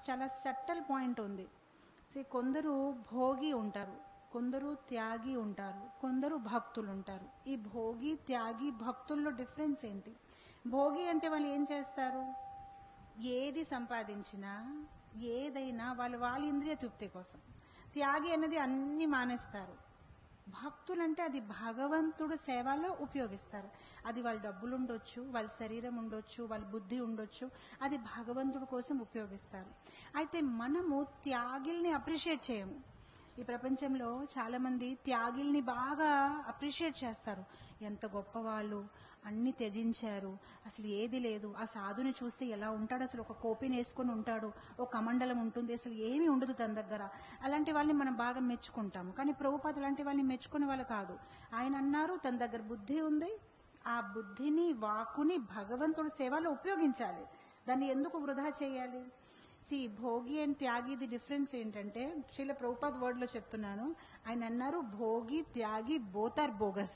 చాలా సట్టల్ పాయింట్ ఉంది సో కొందరు భోగి ఉంటారు కొందరు త్యాగి ఉంటారు కొందరు భక్తులు ఉంటారు ఈ భోగి త్యాగి భక్తుల్లో డిఫరెన్స్ ఏంటి భోగి అంటే వాళ్ళు ఏం చేస్తారు ఏది సంపాదించినా ఏదైనా వాళ్ళు వాళ్ళ ఇంద్రియ తృప్తి కోసం త్యాగి అనేది అన్ని మానేస్తారు భక్తులంటే అది భగవంతుడు సేవలో ఉపయోగిస్తారు అది వాళ్ళ డబ్బులు ఉండొచ్చు వాళ్ళ శరీరం ఉండొచ్చు వాళ్ళ బుద్ధి ఉండొచ్చు అది భగవంతుడి కోసం ఉపయోగిస్తారు అయితే మనము త్యాగిల్ని అప్రిషియేట్ చేయము ఈ ప్రపంచంలో చాలా మంది త్యాగిల్ని బాగా అప్రిషియేట్ చేస్తారు ఎంత గొప్పవాళ్ళు అన్ని త్యజించారు అసలు ఏది లేదు ఆ సాధుని చూస్తే ఎలా ఉంటాడు అసలు ఒక కోపిని వేసుకొని ఉంటాడు ఒక కమండలం ఉంటుంది అసలు ఏమీ ఉండదు తన దగ్గర అలాంటి వాళ్ళని మనం బాగా మెచ్చుకుంటాము కానీ ప్రభుపాద అలాంటి వాళ్ళని మెచ్చుకునే వాళ్ళు కాదు ఆయన అన్నారు తన దగ్గర బుద్ధి ఉంది ఆ బుద్ధిని వాకుని భగవంతుడి సేవలో ఉపయోగించాలి దాన్ని ఎందుకు వృధా చేయాలి సి భోగి అండ్ త్యాగిది డిఫరెన్స్ ఏంటంటే శ్రీల ప్రభుపాద్ వర్డ్ లో చెప్తున్నాను ఆయన అన్నారు భోగి త్యాగి బోత్ ఆర్ బోగస్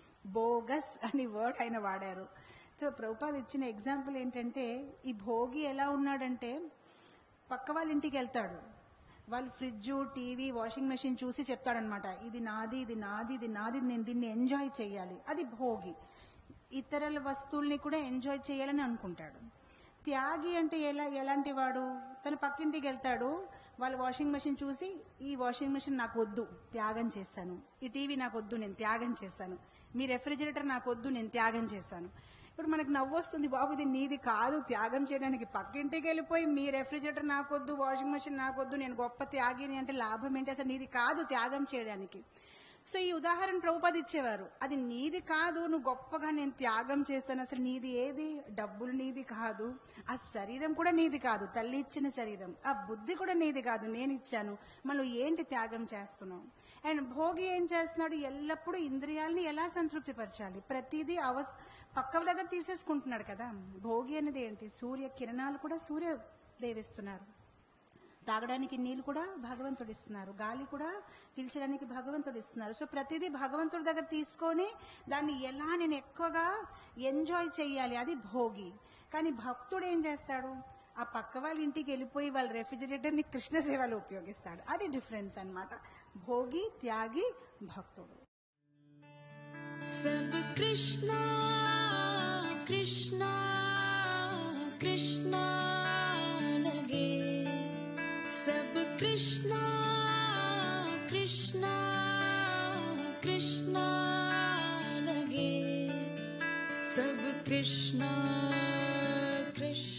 బోగస్ అని వర్డ్ ఆయన వాడారు సో ప్రభుపాద్ ఇచ్చిన ఎగ్జాంపుల్ ఏంటంటే ఈ భోగి ఎలా ఉన్నాడంటే పక్క వాళ్ళ ఇంటికి వెళ్తాడు వాళ్ళు ఫ్రిడ్జ్ టీవీ వాషింగ్ మెషిన్ చూసి చెప్తాడనమాట ఇది నాది ఇది నాది ఇది నాది నేను దీన్ని ఎంజాయ్ చేయాలి అది భోగి ఇతరుల వస్తువుల్ని కూడా ఎంజాయ్ చేయాలని అనుకుంటాడు త్యాగి అంటే ఎలా ఎలాంటి వాడు తన పక్కింటికి వెళ్తాడు వాళ్ళ వాషింగ్ మెషిన్ చూసి ఈ వాషింగ్ మెషిన్ నాకు వద్దు త్యాగం చేశాను ఈ టీవీ నాకు వద్దు నేను త్యాగం చేశాను మీ రెఫ్రిజిరేటర్ నాకు వద్దు నేను త్యాగం చేశాను ఇప్పుడు మనకు నవ్వు వస్తుంది బాబు ఇది నీది కాదు త్యాగం చేయడానికి పక్కింటికి వెళ్ళిపోయి మీ రెఫ్రిజిరేటర్ నాకు వద్దు వాషింగ్ మెషిన్ నాకు వద్దు నేను గొప్ప త్యాగిని అంటే లాభం ఏంటి అసలు నీది కాదు త్యాగం చేయడానికి సో ఈ ఉదాహరణ ప్రభుపద ఇచ్చేవారు అది నీది కాదు నువ్వు గొప్పగా నేను త్యాగం చేస్తాను అసలు నీది ఏది డబ్బులు నీది కాదు ఆ శరీరం కూడా నీది కాదు తల్లి ఇచ్చిన శరీరం ఆ బుద్ధి కూడా నీది కాదు నేను ఇచ్చాను మనం ఏంటి త్యాగం చేస్తున్నాం అండ్ భోగి ఏం చేస్తున్నాడు ఎల్లప్పుడూ ఇంద్రియాలని ఎలా సంతృప్తిపరచాలి ప్రతిదీ అవ పక్క దగ్గర తీసేసుకుంటున్నాడు కదా భోగి అనేది ఏంటి సూర్య కిరణాలు కూడా సూర్య దేవిస్తున్నారు తాగడానికి నీళ్ళు కూడా భగవంతుడు ఇస్తున్నారు గాలి కూడా పీల్చడానికి భగవంతుడు ఇస్తున్నారు సో ప్రతిదీ భగవంతుడి దగ్గర తీసుకొని దాన్ని ఎలా నేను ఎక్కువగా ఎంజాయ్ చేయాలి అది భోగి కానీ భక్తుడు ఏం చేస్తాడు ఆ పక్క వాళ్ళ ఇంటికి వెళ్ళిపోయి వాళ్ళ రెఫ్రిజిరేటర్ని కృష్ణ సేవలో ఉపయోగిస్తాడు అది డిఫరెన్స్ అన్నమాట భోగి త్యాగి భక్తుడు सब कृष्णा कृष्णा कृष्णा लगे सब कृष्णा कृष्णा कृष्णा लगे सब कृष्णा कृष्ण